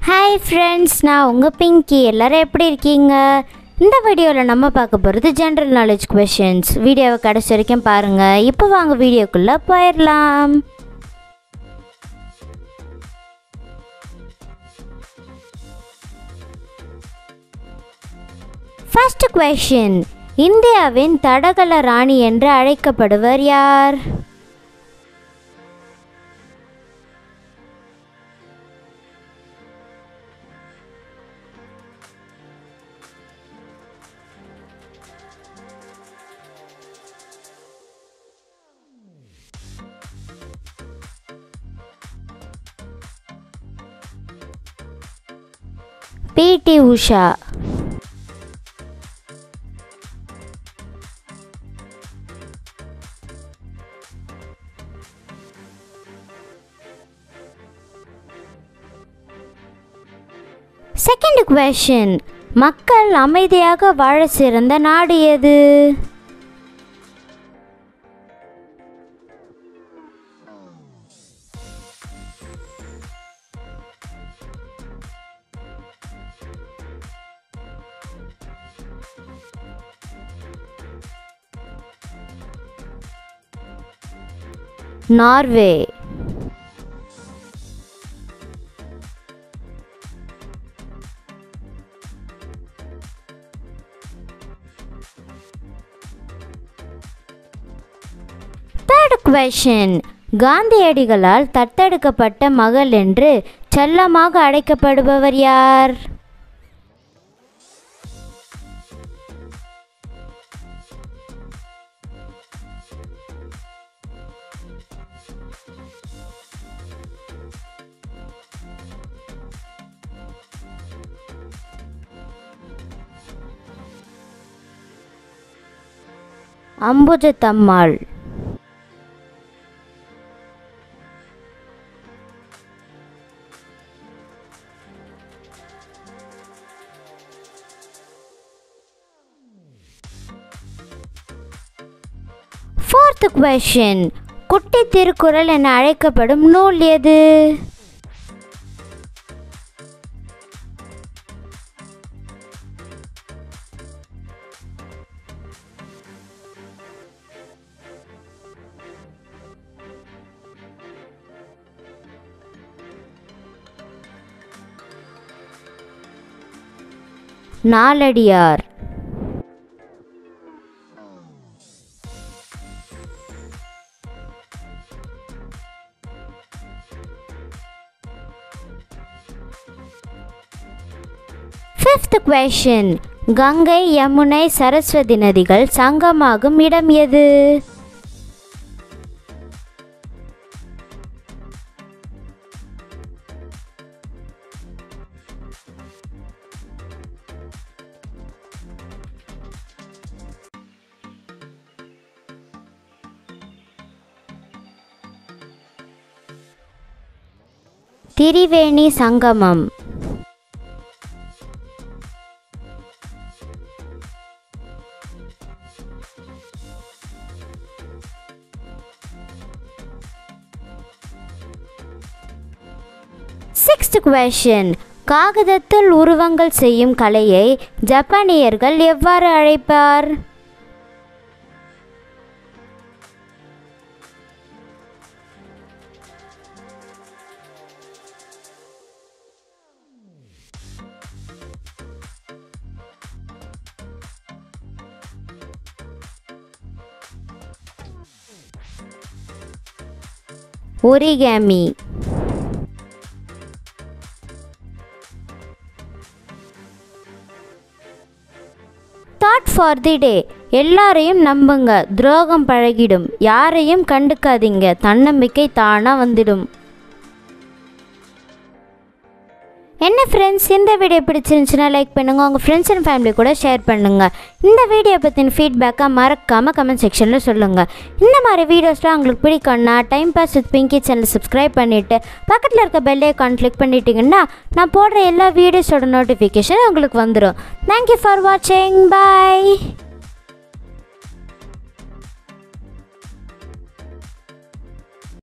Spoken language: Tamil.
ஹாய் ஃப்ரெண்ட்ஸ் நான் உங்கள் பிங்கி எல்லாரும் எப்படி இருக்கீங்க இந்த வீடியோவில் நம்ம பார்க்க போகிறது ஜென்ரல் நாலேஜ் கொஷின்ஸ் வீடியோவை கடைசி வரைக்கும் பாருங்கள் இப்போ வாங்க வீடியோக்குள்ளே போயிடலாம் ஃபர்ஸ்ட் கொஷின் இந்தியாவின் தடகள ராணி என்று அழைக்கப்படுவர் யார் பிடி உஷா செகண்ட் கொஷின் மக்கள் அமைதியாக வாழ சிறந்த நாடு எது நார்வே தேர்ட் கொஷின் காந்தியடிகளால் தத்தெடுக்கப்பட்ட மகள் என்று செல்லமாக அழைக்கப்படுபவர் யார் அம்புஜத்தம்மாள் ஃபோர்த் கொஷின் குட்டி திருக்குறள் என அழைக்கப்படும் நூல் எது நாலடியார் ஃபிஃப்த் கொஷின் கங்கை யமுனை சரஸ்வதி நதிகள் சங்கமாகும் இடம் எது திரிவேணி சங்கமம் சிக்ஸ்த் கொஷின் காகிதத்தில் உருவங்கள் செய்யும் கலையை ஜப்பானியர்கள் எவ்வாறு அழைப்பார் origami thought for the day எல்லாரையும் நம்புங்க துரோகம் பழகிடும் யாரையும் கண்டுக்காதீங்க தன்னம்பிக்கை தானாக வந்துடும் என்ன ஃப்ரெண்ட்ஸ் இந்த வீடியோ பிடிச்சிருந்துச்சுன்னா லைக் பண்ணுங்கள் உங்கள் ஃப்ரெண்ட்ஸ் அண்ட் ஃபேமிலி கூட ஷேர் பண்ணுங்கள் இந்த வீடியோ பற்றின ஃபீட்பேக்காக மறக்காமல் கமெண்ட் செக்ஷனில் சொல்லுங்கள் இந்த மாதிரி வீடியோஸ்லாம் உங்களுக்கு பிடிக்கும்னா time pass with Pinky channel subscribe பண்ணிவிட்டு பக்கத்தில் இருக்க பெல் ஐக்கான் கிளிக் பண்ணிட்டீங்கன்னா நான் போடுற எல்லா வீடியோஸோட நோட்டிஃபிகேஷன் உங்களுக்கு வந்துடும் தேங்க்யூ ஃபார் வாட்சிங் பாய்